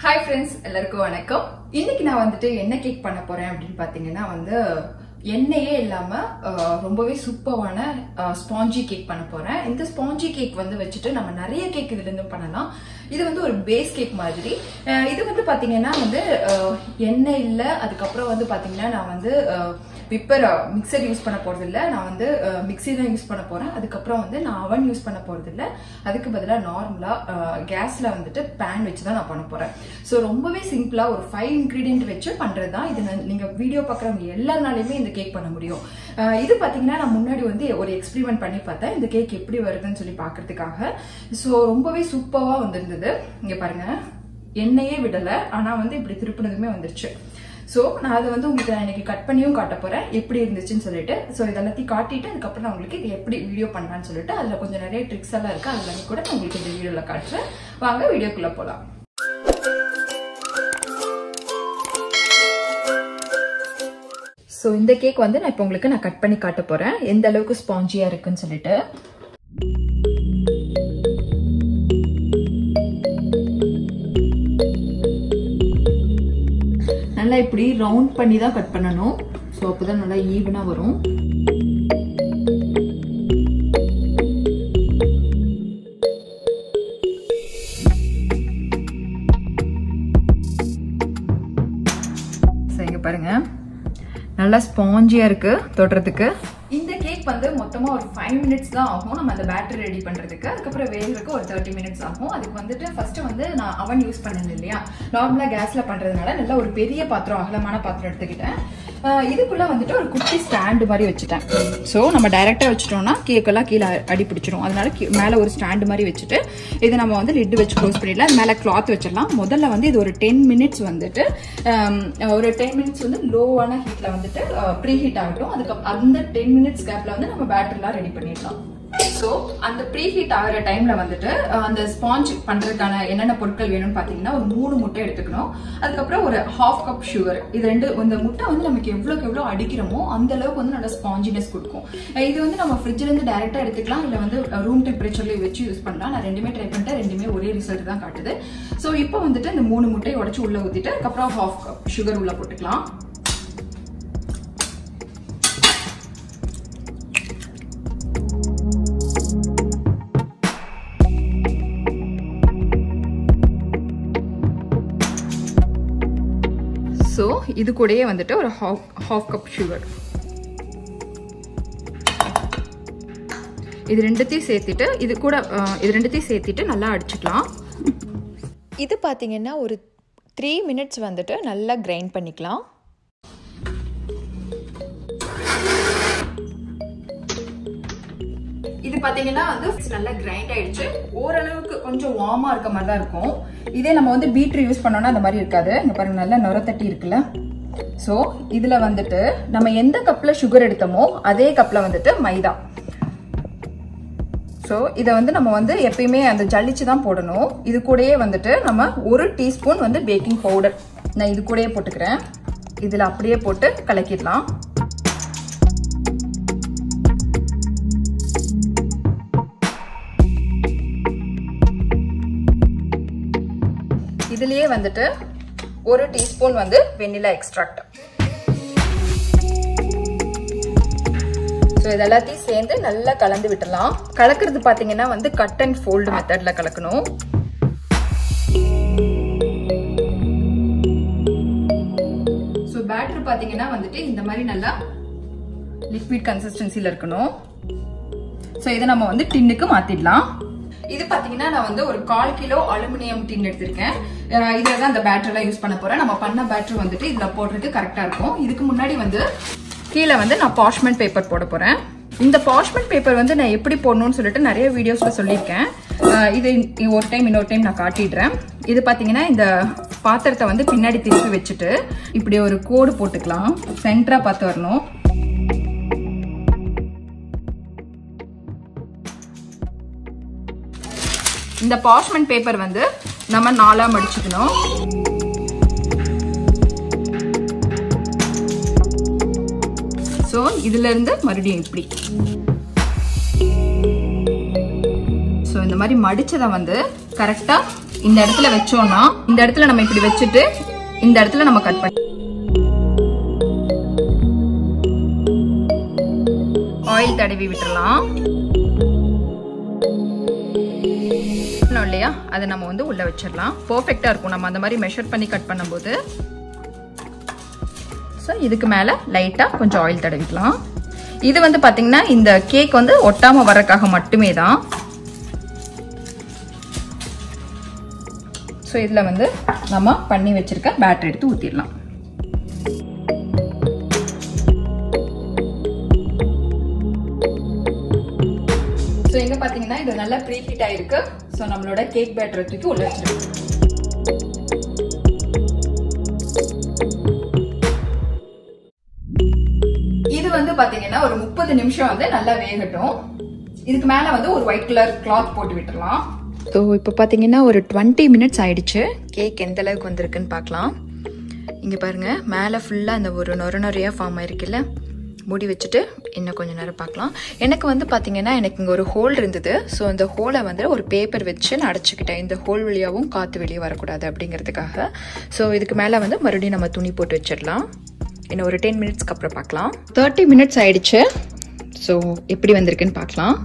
hi friends எல்லாருக்கும் வணக்கம் இன்னைக்கு நான் வந்துட்டு என்ன கேக் பண்ண போறேன் அப்படின்னு பாத்தீங்கன்னா வந்து எண்ணெயே இல்லாம அஹ், ரொம்பவே சூப்பரான ஸ்பாஞ்சி கேக் பண்ண போறேன் இந்த ஸ்பாஞ்சி கேக் வந்து வச்சுட்டு நம்ம நிறைய கேக் இதுல இருந்து பண்ணலாம் இது வந்து ஒரு பேஸ் கேக் மாதிரி அஹ், இது வந்து பாத்தீங்கன்னா வந்து அஹ், எண்ணெய் இல்லை அதுக்கப்புறம் வந்து பாத்தீங்கன்னா நான் வந்து விப்பர் மிக்சர் யூஸ் பண்ண போறது இல்ல நான் வந்து மிக்ஸி தான் யூஸ் பண்ண போறேன் அதுக்கப்புறம் வந்து நான் அவன் யூஸ் பண்ண போறது இல்ல அதுக்கு பதிலா நார்மலா கேஸ்ல வந்துட்டு பேன் வச்சு தான் நான் பண்ண போறேன் ஸோ ரொம்பவே சிம்பிளா ஒரு ஃபைவ் இன்கிரீடியன்ட் வச்சு பண்றது தான் இது நான் நீங்க வீடியோ பார்க்குறவங்க எல்லாருனாலையுமே இந்த கேக் பண்ண முடியும் அஹ் இது பாத்தீங்கன்னா நான் முன்னாடி வந்து ஒரு எக்ஸ்பெரிமெண்ட் பண்ணி பார்த்தேன் இந்த கேக் எப்படி வருதுன்னு சொல்லி பார்க்கிறதுக்காக ஸோ ரொம்பவே சூப்பரா வந்திருந்தது இங்க பாருங்க எண்ணெயே விடல ஆனா வந்து இப்படி திருப்பினதுமே வந்துருச்சு ஸோ நான் அதை வந்து உங்களுக்கு நான் இன்னைக்கு கட் பண்ணியும் காட்ட போறேன் எப்படி இருந்துச்சுன்னு சொல்லிட்டு ஸோ இதெல்லாத்தையும் காட்டிட்டு அதுக்கப்புறம் நான் உங்களுக்கு இது எப்படி வீடியோ பண்ணலான்னு சொல்லிட்டு அதில் கொஞ்சம் நிறைய ட்ரிக்ஸ் எல்லாம் இருக்கு அதெல்லாம் கூட நான் உங்களுக்கு இந்த வீடியோவில் காட்டுறேன் வாங்க வீடியோக்குள்ள போகலாம் ஸோ இந்த கேக் வந்து நான் இப்போ உங்களுக்கு நான் கட் பண்ணி காட்ட போறேன் எந்த அளவுக்கு ஸ்பாஞ்சியா இருக்குன்னு சொல்லிட்டு நல்லா இப்படி ரவுண்ட் பண்ணி தான் கட் பண்ணணும் ஸோ அப்போதான் நல்லா ஈவனாக வரும் ஸோ இங்க பாருங்க நல்லா ஸ்பாஞ்சியா இருக்கு தொடுறதுக்கு இந்த கேக் வந்து மொத்தமா ஒரு ஃபைவ் மினிட்ஸ் தான் ஆகும் நம்ம அந்த பேட்டரி ரெடி பண்றதுக்கு அதுக்கப்புறம் வேகிறதுக்கு ஒரு தேர்ட்டி மினிட்ஸ் ஆகும் அதுக்கு வந்துட்டு ஃபர்ஸ்ட் வந்து நான் அவன் யூஸ் பண்ணது இல்லையா நார்மலா கேஸ்ல பண்றதுனால நல்லா ஒரு பெரிய பாத்திரம் அகலமான பாத்திரம் எடுத்துக்கிட்டேன் ஆஹ் இதுக்குள்ள வந்துட்டு ஒரு குட்டி ஸ்டாண்டு மாதிரி வச்சுட்டேன் ஸோ நம்ம டைரக்டா வச்சுட்டோம்னா கேக்கெல்லாம் கீழே அடி பிடிச்சிரும் அதனால கீ- மேல ஒரு ஸ்டாண்டு மாதிரி வச்சுட்டு இதை நம்ம வந்து லிட் வச்சு க்ளோஸ் பண்ணிடலாம் அது மேல கிளாத் வச்சிடலாம் முதல்ல வந்து இது ஒரு டென் மினிட்ஸ் வந்துட்டு ஆம், ஒரு டென் மினிட்ஸ் வந்து லோவான ஹீட்ல வந்துட்டு ப்ரீ ஹீட் ஆகட்டும் அதுக்கு அந்த டென் மினிட்ஸ் கேப்ல வந்து நம்ம பேட்டரிலாம் ரெடி பண்ணிடலாம் ஸோ அந்த ப்ரீ ஹீட் ஆகிற டைம்ல வந்துட்டு அஹ், அந்த ஸ்பாஞ்ச் பண்றதுக்கான என்னென்ன பொருட்கள் வேணும்னு பாத்தீங்கன்னா ஒரு மூணு முட்டை எடுத்துக்கணும் அதுக்கப்புறம் ஒரு ஹாஃப் கப் சுகர் இது ரெண்டு இந்த முட்டை வந்து நமக்கு எவ்வளோக்கு எவ்வளோ அடிக்கிறோமோ அந்த அளவுக்கு வந்து நல்ல ஸ்பாஞ்சினஸ் கொடுக்கும் அஹ், இது வந்து நம்ம ஃப்ரிட்ஜ்ல இருந்து டைரக்டா எடுத்துக்கலாம் இல்ல வந்து ரூம் டெம்பரேச்சர்ல வச்சு யூஸ் பண்ணலாம் நான் ரெண்டுமே ட்ரை பண்ணிட்டேன் ரெண்டுமே ஒரே ரிசல்ட் தான் காட்டுது ஸோ இப்போ வந்துட்டு இந்த மூணு முட்டையை உடச்சு உள்ள ஊத்திட்டு அதுக்கப்புறம் ஹாஃப் கப் சுகர் உள்ள போட்டுக்கலாம் ஸோ இது கூடயே வந்துட்டு ஒரு ஹாஃப் ஹாஃப் கப் சுகர் இது ரெண்டுத்தையும் சேர்த்துட்டு இது கூட அஹ், இது ரெண்டுத்தையும் சேர்த்துட்டு நல்லா அடிச்சுக்கலாம் இது பார்த்தீங்கன்னா ஒரு த்ரீ மினிட்ஸ் வந்துட்டு நல்லா கிரைண்ட் பண்ணிக்கலாம் இது பாத்தீங்கன்னா வந்து நல்லா கிரைண்ட் ஆயிடுச்சு ஓரளவுக்கு கொஞ்சம் வார்மா இருக்க மாதிரி தான் இருக்கும் இதே நம்ம வந்து பீட்ரு யூஸ் பண்ணோம்னா அந்த மாதிரி இருக்காது இங்க பாருங்க நல்லா நுர தட்டி இருக்குல்ல ஸோ இதுல வந்துட்டு நம்ம எந்த கப்ல சுகர் எடுத்தோமோ அதே கப்ல வந்துட்டு மைதா ஸோ இதை வந்து நம்ம வந்து எப்பயுமே அந்த ஜல்லிச்சு தான் போடணும் இது கூடயே வந்துட்டு நம்ம ஒரு டீஸ்பூன் வந்து பேக்கிங் பவுடர் நான் இது கூடயே போட்டுக்கிறேன் இதில் அப்படியே போட்டு கலக்கிடலாம் இதுலயே வந்துட்டு ஒரு டீஸ்பூன் வந்து வெண்ணிலா எக்ஸ்ட்ராக்ட் ஸோ இது எல்லாத்தையும் சேர்ந்து நல்லா கலந்து விட்டுலாம் கலக்கிறது பார்த்தீங்கன்னா வந்து கட் அண்ட் ஃபோல்டு மெத்தட்ல கலக்கணும் ஸோ பேட்டர் பார்த்தீங்கன்னா வந்துட்டு இந்த மாதிரி நல்லா லிக்விட் கன்சிஸ்டன்சியில் இருக்கணும் ஸோ இதை நம்ம வந்து டின்னுக்கு மாத்திடலாம் இது பாத்தீங்கன்னா நான் வந்து ஒரு கால் கிலோ அலுமினியம் டின் எடுத்திருக்கேன் அஹ் இதுல தான் இந்த பேட்டரிலாம் யூஸ் பண்ண போறேன் நம்ம பண்ண பேட்டரி வந்துட்டு இதுல போடுறதுக்கு கரெக்டா இருக்கும் இதுக்கு முன்னாடி வந்து கீழே வந்து நான் பாஷ்மெண்ட் பேப்பர் போட போறேன் இந்த பாஷ்மெண்ட் பேப்பர் வந்து நான் எப்படி போடணும்னு சொல்லிட்டு நிறைய வீடியோஸ்ல சொல்லியிருக்கேன் அஹ் இது ஒரு டைம் இன்னொரு டைம் நான் காட்டிடுறேன் இது பாத்தீங்கன்னா இந்த பாத்திரத்தை வந்து பின்னாடி திருப்பி வச்சுட்டு இப்படி ஒரு கோடு போட்டுக்கலாம் சென்டரா பார்த்து வரணும் இந்த பாஷ்மெண்ட் பேப்பர் வந்து நம்ம நாலா மடிச்சுக்கணும் ஸோ இதுல இருந்து மறுபடியும் இப்படி ஸோ இந்த மாதிரி மடிச்சதை வந்து கரெக்டாக இந்த இடத்துல வச்சோம்னா இந்த இடத்துல நம்ம இப்படி வச்சுட்டு இந்த இடத்துல நம்ம கட் பண்ணி ஆயில் தடவி விட்டுறலாம் பண்ணோம் இல்லையா அதை நம்ம வந்து உள்ள வச்சிடலாம் பர்ஃபெக்டா இருக்கும் நம்ம அந்த மாதிரி மெஷர் பண்ணி கட் பண்ணும்போது ஸோ இதுக்கு மேல லைட்டா கொஞ்சம் ஆயில் தடவிக்கலாம் இது வந்து பாத்தீங்கன்னா இந்த கேக் வந்து ஒட்டாம வரக்காக மட்டுமே தான் ஸோ இதில் வந்து நம்ம பண்ணி வச்சிருக்க பேட்டர் எடுத்து ஊற்றிடலாம் ஸோ எங்க பார்த்தீங்கன்னா இது நல்லா ப்ரீ ஹீட் ஆயிருக்கு ஸோ நம்மளோட கேக் பேட்டரை தூக்கி உள்ள வச்சிருக்கு இது வந்து பாத்தீங்கன்னா ஒரு முப்பது நிமிஷம் வந்து நல்லா வேகட்டும் இதுக்கு மேல வந்து ஒரு ஒயிட் கலர் கிளாத் போட்டு விட்டுறலாம் ஸோ இப்போ பார்த்தீங்கன்னா ஒரு டுவெண்ட்டி மினிட்ஸ் ஆயிடுச்சு கேக் எந்த அளவுக்கு வந்திருக்குன்னு பார்க்கலாம் இங்கே பாருங்கள் மேலே ஃபுல்லாக அந்த ஒரு நொர நொறையாக ஃபார்ம் ஆயிருக்குல்ல மூடி வச்சுட்டு இன்னும் கொஞ்சம் நேரம் பார்க்கலாம் எனக்கு வந்து பார்த்தீங்கன்னா எனக்கு இங்கே ஒரு ஹோல் இருந்தது ஸோ அந்த ஹோலை வந்து ஒரு பேப்பர் வச்சு நான் அடைச்சிக்கிட்டேன் இந்த ஹோல் வழியாகவும் காற்று வெளியே வரக்கூடாது அப்படிங்கிறதுக்காக ஸோ இதுக்கு மேலே வந்து மறுபடியும் நம்ம துணி போட்டு வச்சிடலாம் இன்னும் ஒரு டென் மினிட்ஸ்க்கு அப்புறம் பார்க்கலாம் தேர்ட்டி மினிட்ஸ் ஆயிடுச்சு ஸோ எப்படி வந்திருக்குன்னு பார்க்கலாம்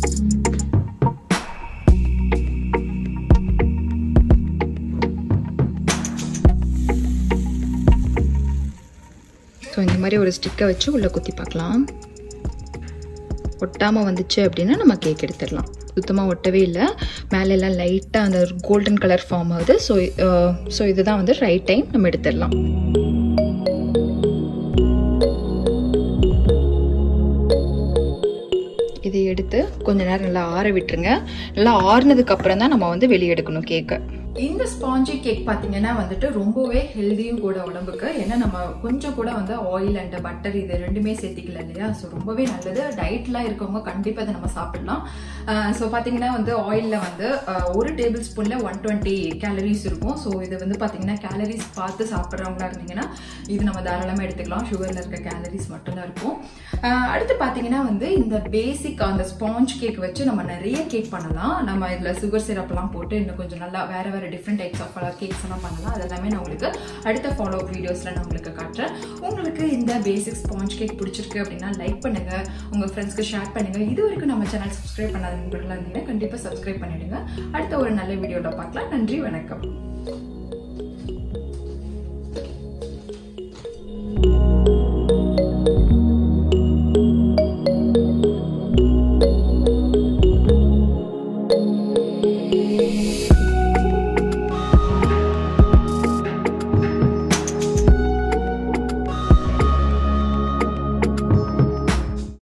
ஸோ இந்த மாதிரி ஒரு ஸ்டிக்கை வச்சு உள்ளே குத்தி பார்க்கலாம் ஒட்டாமல் வந்துச்சு அப்படின்னா நம்ம கேக் எடுத்துடலாம் சுத்தமாக ஒட்டவே இல்லை மேலே எல்லாம் லைட்டாக அந்த கோல்டன் கலர் ஃபார்ம் ஆகுது ஸோ ஸோ இதுதான் வந்து ரைட் டைம் நம்ம எடுத்துடலாம் இதை எடுத்து கொஞ்ச நேரம் நல்லா ஆற விட்டுருங்க நல்லா ஆறுனதுக்கு அப்புறம் தான் நம்ம வந்து வெளியே எடுக்கணும் கேக்கை இந்த ஸ்பாஞ்சி கேக் பார்த்தீங்கன்னா வந்துட்டு ரொம்பவே ஹெல்தியும் கூட உடம்புக்கு ஏன்னா நம்ம கொஞ்சம் கூட வந்து ஆயில் அண்ட் பட்டர் இது ரெண்டுமே சேர்த்திக்கல இல்லையா ஸோ ரொம்பவே நல்லது டயட்லாம் இருக்கவங்க கண்டிப்பாக இதை நம்ம சாப்பிடலாம் ஸோ பார்த்தீங்கன்னா வந்து ஆயிலில் வந்து அஹ், ஒரு டேபிள் ஸ்பூனில் ஒன் டுவெண்ட்டி கேலரிஸ் இருக்கும் ஸோ இது வந்து பார்த்தீங்கன்னா கேலரிஸ் பார்த்து சாப்பிட்றவங்களா இருந்தீங்கன்னா இது நம்ம தாராளமாக எடுத்துக்கலாம் சுகரில் இருக்க கேலரிஸ் மட்டும்தான் இருக்கும் அஹ், அடுத்து பார்த்தீங்கன்னா வந்து இந்த பேசிக் அந்த ஸ்பாஞ்ச் கேக் வச்சு நம்ம நிறைய கேக் பண்ணலாம் நம்ம இதில் சுகர் சிரப்லாம் போட்டு இன்னும் கொஞ்சம் நல்லா வேற வேற டிஃப்ரெண்ட் டைப்ஸ் ஆஃப் கேக்ஸ் எல்லாம் பண்ணலாம் அது எல்லாமே நான் உங்களுக்கு அடுத்த ஃபாலோ வீடியோஸில் நான் உங்களுக்கு காட்டுறேன் உங்களுக்கு இந்த பேசிக் ஸ்பாஞ்ச் கேக் பிடிச்சிருக்கு அப்படின்னா லைக் பண்ணுங்க உங்க ஃப்ரெண்ட்ஸ்க்கு ஷேர் பண்ணுங்க இது வரைக்கும் நம்ம சேனல் சப்ஸ்கிரைப் பண்ணாதவங்களா இருந்தீங்கன்னா கண்டிப்பாக சப்ஸ்கிரைப் பண்ணிடுங்க அடுத்த ஒரு நல்ல வீடியோட பார்க்கலாம் நன்றி வணக்கம்